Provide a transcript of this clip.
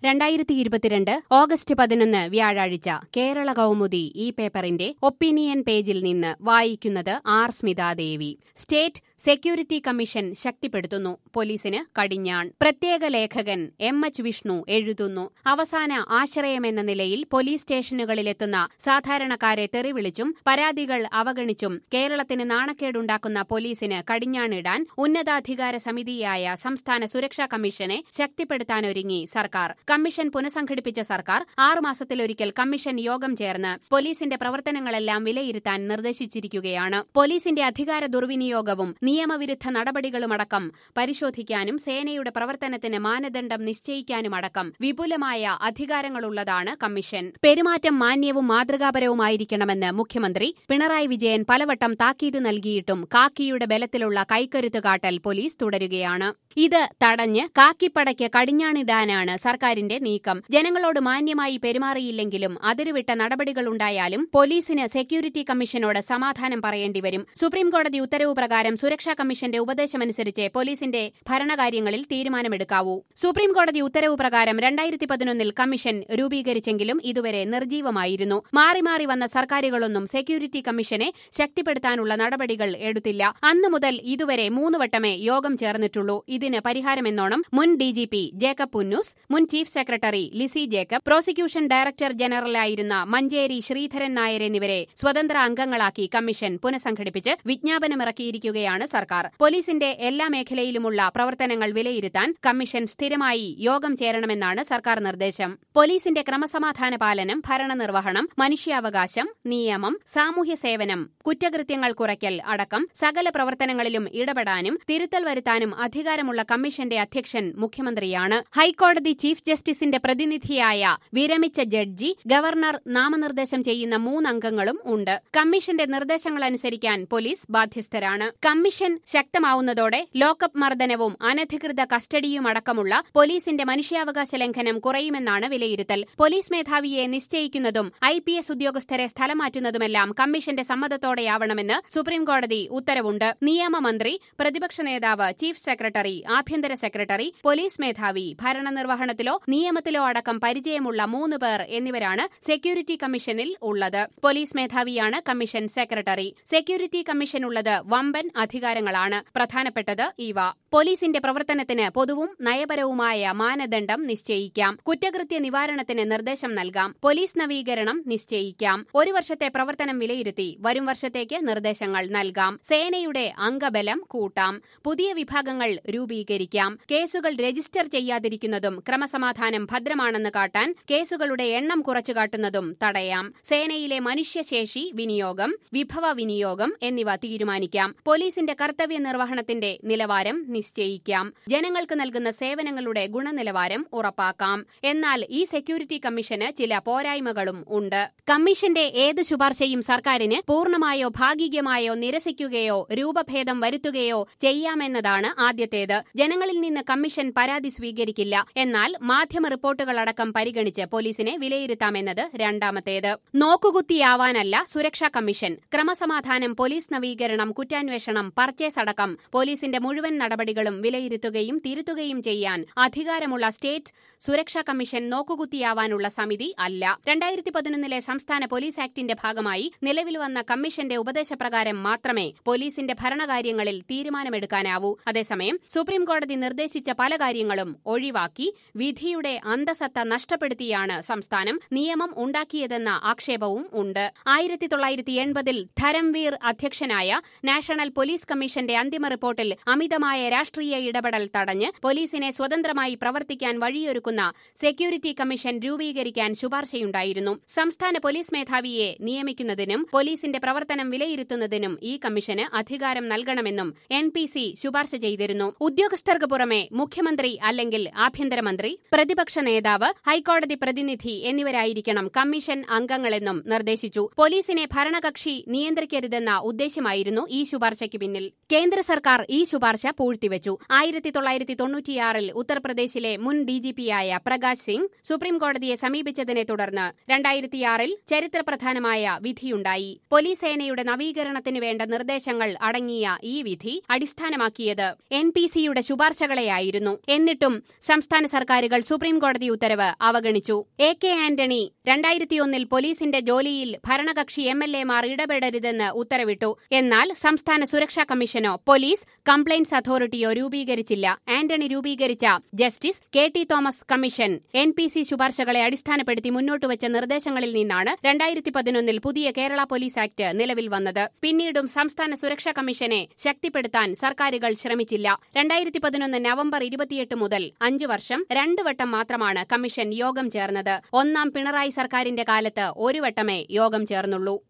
രണ്ടായിരത്തി ഇരുപത്തിരണ്ട് ഓഗസ്റ്റ് പതിനൊന്ന് വ്യാഴാഴ്ച കേരള കൗമുദി ഈ പേപ്പറിന്റെ ഒപ്പീനിയൻ പേജിൽ നിന്ന് വായിക്കുന്നത് R Smithadevi state security commission ശക്തിപ്പെടുത്തുന്നു പോലീസിന് കടിഞ്ഞാൺ പ്രത്യേക ലേഖകൻ എം എച്ച് വിഷ്ണു എഴുതുന്നു അവസാന ആശ്രയമെന്ന നിലയിൽ പോലീസ് സ്റ്റേഷനുകളിലെത്തുന്ന സാധാരണക്കാരെ തെറിവിളിച്ചും പരാതികൾ അവഗണിച്ചും കേരളത്തിന് നാണക്കേടുണ്ടാക്കുന്ന പോലീസിന് കടിഞ്ഞാണിടാൻ ഉന്നതാധികാര സമിതിയായ സംസ്ഥാന സുരക്ഷാ കമ്മീഷനെ ശക്തിപ്പെടുത്താനൊരുങ്ങി സർക്കാർ കമ്മീഷൻ പുനഃസംഘടിപ്പിച്ച സർക്കാർ ആറുമാസത്തിലൊരിക്കൽ കമ്മീഷൻ യോഗം ചേർന്ന് പോലീസിന്റെ പ്രവർത്തനങ്ങളെല്ലാം വിലയിരുത്താൻ നിർദ്ദേശിച്ചിരിക്കുകയാണ് പോലീസിന്റെ അധികാര ദുർവിനിയോഗവും നിയമവിരുദ്ധ നടപടികളുമടക്കം പരിശോധിക്കാനും സേനയുടെ പ്രവർത്തനത്തിന് മാനദണ്ഡം നിശ്ചയിക്കാനുമടക്കം വിപുലമായ അധികാരങ്ങളുള്ളതാണ് കമ്മീഷൻ പെരുമാറ്റം മാന്യവും മാതൃകാപരവുമായിരിക്കണമെന്ന് മുഖ്യമന്ത്രി പിണറായി വിജയൻ പലവട്ടം താക്കീത് നൽകിയിട്ടും കാക്കിയുടെ ബലത്തിലുള്ള കൈക്കരുത്ത് കാട്ടൽ പോലീസ് തുടരുകയാണ് ഇത് തടഞ്ഞ് കാക്കിപ്പടയ്ക്ക് കടിഞ്ഞാണിടാനാണ് സർക്കാരിന്റെ നീക്കം ജനങ്ങളോട് മാന്യമായി പെരുമാറിയില്ലെങ്കിലും അതിരുവിട്ട നടപടികളുണ്ടായാലും പോലീസിന് സെക്യൂരിറ്റി കമ്മീഷനോട് സമാധാനം പറയേണ്ടി വരും സുപ്രീംകോടതി ഉത്തരവ് പ്രകാരം സുരക്ഷാ കമ്മീഷന്റെ ഉപദേശമനുസരിച്ച് പോലീസിന്റെ ഭരണകാര്യങ്ങളിൽ തീരുമാനമെടുക്കാവൂ സുപ്രീംകോടതി ഉത്തരവ് പ്രകാരം രണ്ടായിരത്തി പതിനൊന്നിൽ കമ്മീഷൻ രൂപീകരിച്ചെങ്കിലും ഇതുവരെ നിർജീവമായിരുന്നു മാറി മാറി വന്ന സർക്കാരുകളൊന്നും സെക്യൂരിറ്റി കമ്മീഷനെ ശക്തിപ്പെടുത്താനുള്ള നടപടികൾ എടുത്തില്ല അന്നു മുതൽ ഇതുവരെ മൂന്ന് വട്ടമേ യോഗം ചേർന്നിട്ടുള്ളൂ ഇതിന് പരിഹാരമെന്നോണം മുൻ ഡിജിപി ജേക്കബ് പുന്നൂസ് മുൻ chief secretary Lissy Jacob prosecution director ജനറലായിരുന്ന മഞ്ചേരി ശ്രീധരൻ നായർ എന്നിവരെ സ്വതന്ത്ര അംഗങ്ങളാക്കി കമ്മീഷൻ പുനഃസംഘടിപ്പിച്ച് വിജ്ഞാപനമിറക്കിയിരിക്കുകയാണ് സർക്കാർ പോലീസിന്റെ എല്ലാ മേഖലയിലുമുള്ള പ്രവർത്തനങ്ങൾ വിലയിരുത്താൻ കമ്മീഷൻ സ്ഥിരമായി യോഗം ചേരണമെന്നാണ് സർക്കാർ നിർദ്ദേശം പോലീസിന്റെ ക്രമസമാധാന പാലനം ഭരണനിർവഹണം മനുഷ്യാവകാശം നിയമം സാമൂഹ്യ സേവനം കുറ്റകൃത്യങ്ങൾ കുറയ്ക്കൽ അടക്കം സകല പ്രവർത്തനങ്ങളിലും ഇടപെടാനും തിരുത്തൽ വരുത്താനും അധികാരമുള്ള കമ്മീഷന്റെ അധ്യക്ഷൻ മുഖ്യമന്ത്രിയാണ് ഹൈക്കോടതി ചീഫ് ജസ്റ്റിസിന്റെ പ്രതിനിധിയായ വിരമിച്ച ജഡ്ജി ഗവർണർ നാമനിർദ്ദേശം ചെയ്യുന്ന മൂന്നംഗങ്ങളും ഉണ്ട് കമ്മീഷന്റെ നിർദ്ദേശങ്ങൾ അനുസരിക്കാൻ പോലീസ് ബാധ്യസ്ഥരാണ് കമ്മീഷൻ ശക്തമാവുന്നതോടെ ലോക്കപ്പ് മർദ്ദനവും അനധികൃത കസ്റ്റഡിയുമടക്കമുള്ള പോലീസിന്റെ മനുഷ്യാവകാശ ലംഘനം കുറയുമെന്നാണ് വിലയിരുത്തൽ പോലീസ് മേധാവിയെ നിശ്ചയിക്കുന്നതും ഐ പി എസ് ഉദ്യോഗസ്ഥരെ സ്ഥലം മാറ്റുന്നതുമെല്ലാം കമ്മീഷന്റെ സമ്മതത്തോടെയാവണമെന്ന് സുപ്രീംകോടതി ഉത്തരവുണ്ട് നിയമമന്ത്രി പ്രതിപക്ഷ നേതാവ് ചീഫ് സെക്രട്ടറി ആഭ്യന്തര സെക്രട്ടറി പോലീസ് മേധാവി ഭരണനിർവഹണത്തിലോ നിയമത്തിലോ അടക്കം പരിചയമുള്ള മൂന്ന് പേർ എന്നിവരാണ് സെക്യൂരിറ്റി കമ്മീഷനിൽ ഉള്ളത് പോലീസ് മേധാവിയാണ് കമ്മീഷൻ സെക്രട്ടറി സെക്യൂരിറ്റി കമ്മീഷനുള്ളത് വമ്പൻ അധികാരങ്ങളാണ് പ്രധാനപ്പെട്ടത് ഇവ പോലീസിന്റെ പ്രവർത്തനത്തിന് പൊതുവും നയപരവുമായ മാനദണ്ഡം നിശ്ചയിക്കാം കുറ്റകൃത്യ നിവാരണത്തിന് നിർദ്ദേശം നൽകാം പോലീസ് നവീകരണം നിശ്ചയിക്കാം ഒരു വർഷത്തെ പ്രവർത്തനം വിലയിരുത്തി വരും വർഷത്തേക്ക് നിർദ്ദേശങ്ങൾ നൽകാം സേനയുടെ അംഗബലം കൂട്ടാം പുതിയ വിഭാഗങ്ങൾ രൂപീകരിക്കാം കേസുകൾ രജിസ്റ്റർ ചെയ്യാതിരിക്കുന്നതും ക്രമസമാധാനം ഭദ്രമാണെന്ന് കാട്ടാൻ കേസുകളുടെ എണ്ണം കുറച്ചു കാട്ടുന്നതും തടയാം സേനയിലെ മനുഷ്യശേഷി വിനിയോഗം വിഭവ വിനിയോഗം എന്നിവ തീരുമാനിക്കാം പോലീസിന്റെ കർത്തവ്യ നിർവഹണത്തിന്റെ നിലവാരം നിശ്ചയിക്കാം ജനങ്ങൾക്ക് നൽകുന്ന സേവനങ്ങളുടെ ഗുണനിലവാരം ഉറപ്പാക്കാം എന്നാൽ ഈ സെക്യൂരിറ്റി കമ്മീഷന് ചില പോരായ്മകളും ഉണ്ട് കമ്മീഷന്റെ ഏത് ശുപാർശയും സർക്കാരിന് പൂർണ്ണമായോ ഭാഗികമായോ നിരസിക്കുകയോ രൂപഭേദം വരുത്തുകയോ ചെയ്യാമെന്നതാണ് ആദ്യത്തേത് ജനങ്ങളിൽ നിന്ന് കമ്മീഷൻ പരാതി സ്വീകരിക്കില്ല എന്നാൽ മാധ്യമ റിപ്പോർട്ടുകളടക്കം പരിഗണിച്ച് പോലീസിനെ വിലയിരുത്താമെന്നത് രണ്ടാമത്തേത് നോക്കുകുത്തിയാവാനല്ല സുരക്ഷാ കമ്മീഷൻ ക്രമസമാധാനം പോലീസ് നവീകരണം കുറ്റാന്വേഷണം പർച്ചേസ് അടക്കം പോലീസിന്റെ മുഴുവൻ നടപടികളും വിലയിരുത്തുകയും തിരുത്തുകയും ചെയ്യാൻ അധികാരമുള്ള സ്റ്റേറ്റ് സുരക്ഷാ കമ്മീഷൻ നോക്കുകുത്തിയാവാനുള്ള സമിതി അല്ല രണ്ടായിരത്തി പതിനൊന്നിലെ സംസ്ഥാന പോലീസ് ആക്ടിന്റെ ഭാഗമായി നിലവിൽ വന്ന കമ്മീഷന്റെ ഉപദേശപ്രകാരം മാത്രമേ പോലീസിന്റെ ഭരണകാര്യങ്ങളിൽ തീരുമാനമെടുക്കാനാവൂ അതേസമയം സുപ്രീംകോടതി നിർദ്ദേശിച്ച പല കാര്യങ്ങളും ഒഴിവാക്കി വിധിയുടെ അന്തസത്ത നഷ്ടപ്പെടുത്തിയാണ് സംസ്ഥാനം നിയമം ഉണ്ടാക്കിയതെന്ന ആക്ഷേപവും ഉണ്ട് ആയിരത്തി തൊള്ളായിരത്തി എൺപതിൽ ധരംവീർ അധ്യക്ഷനായ നാഷണൽ പോലീസ് കമ്മീഷന്റെ അന്തിമ റിപ്പോർട്ടിൽ അമിതമായ രാഷ്ട്രീയ ഇടപെടൽ തടഞ്ഞ് പോലീസിനെ സ്വതന്ത്രമായി പ്രവർത്തിക്കാൻ വഴിയൊരുക്കുന്ന സെക്യൂരിറ്റി കമ്മീഷൻ രൂപീകരിക്കാൻ ശുപാർശയുണ്ടായിരുന്നു സംസ്ഥാന പോലീസ് മേധാവിയെ നിയമിക്കുന്നതിനും പോലീസിന്റെ പ്രവർത്തനം വിലയിരുത്തുന്നതിനും ഈ കമ്മീഷന് അധികാരം നൽകണമെന്നും എൻ പി സി ശുപാർശ ചെയ്തിരുന്നു ഉദ്യോഗസ്ഥർക്ക് പുറമെ മുഖ്യമന്ത്രി അല്ലെങ്കിൽ ആഭ്യന്തരമന്ത്രി പ്രതിപക്ഷ നേതാവ് ഹൈക്കോടതി പ്രതിനിധി എന്നിവരായിരിക്കണം കമ്മീഷൻ അംഗങ്ങളെന്നും നിർദ്ദേശിച്ചു പോലീസിനെ ഭരണകക്ഷി നിയന്ത്രിക്കരുതെന്ന ഉദ്ദേശമായിരുന്നു ഈ ശുപാർശയ്ക്ക് പിന്നിൽ കേന്ദ്ര സർക്കാർ ഈ ശുപാർശ പൂഴ്ത്തി കെട്ടിവച്ചു ആയിരത്തി തൊള്ളായിരത്തി തൊണ്ണൂറ്റിയാറിൽ ഉത്തർപ്രദേശിലെ മുൻ ഡിജിപിയായ പ്രകാശ് സിംഗ് സുപ്രീംകോടതിയെ സമീപിച്ചതിനെ തുടർന്ന് രണ്ടായിരത്തിയാറിൽ ചരിത്രപ്രധാനമായ വിധിയുണ്ടായി പോലീസ് സേനയുടെ നവീകരണത്തിന് വേണ്ട നിർദ്ദേശങ്ങൾ അടങ്ങിയ ഈ വിധി അടിസ്ഥാനമാക്കിയത് എൻ പി സിയുടെ ശുപാർശകളെയായിരുന്നു എന്നിട്ടും സംസ്ഥാന സർക്കാരുകൾ സുപ്രീംകോടതി ഉത്തരവ് അവഗണിച്ചു എ കെ ആന്റണി രണ്ടായിരത്തിയൊന്നിൽ പോലീസിന്റെ ജോലിയിൽ ഭരണകക്ഷി എം എൽ എമാർ ഇടപെടരുതെന്ന് ഉത്തരവിട്ടു എന്നാൽ സംസ്ഥാന സുരക്ഷാ കമ്മീഷനോ പോലീസ് കംപ്ലയിന്റ്സ് അതോറിറ്റിയോ രൂപീകരിച്ചില്ല ആന്റണി രൂപീകരിച്ച justice K T Thomas commission N P C ശുപാർശകളെ അടിസ്ഥാനപ്പെടുത്തി മുന്നോട്ടുവച്ച നിർദ്ദേശങ്ങളിൽ നിന്നാണ് രണ്ടായിരത്തി പതിനൊന്നിൽ പുതിയ കേരള പോലീസ് ആക്ട് നിലവിൽ വന്നത് പിന്നീടും സംസ്ഥാന സുരക്ഷാ കമ്മീഷനെ ശക്തിപ്പെടുത്താൻ സർക്കാരുകൾ ശ്രമിച്ചില്ല രണ്ടായിരത്തി പതിനൊന്ന് നവംബർ ഇരുപത്തിയെട്ട് മുതൽ അഞ്ചു വർഷം രണ്ടു വട്ടം മാത്രമാണ് കമ്മീഷൻ യോഗം ചേർന്നത് ഒന്നാം പിണറായി സർക്കാരിന്റെ കാലത്ത് ഒരു വട്ടമേ യോഗം ചേർന്നുള്ളൂ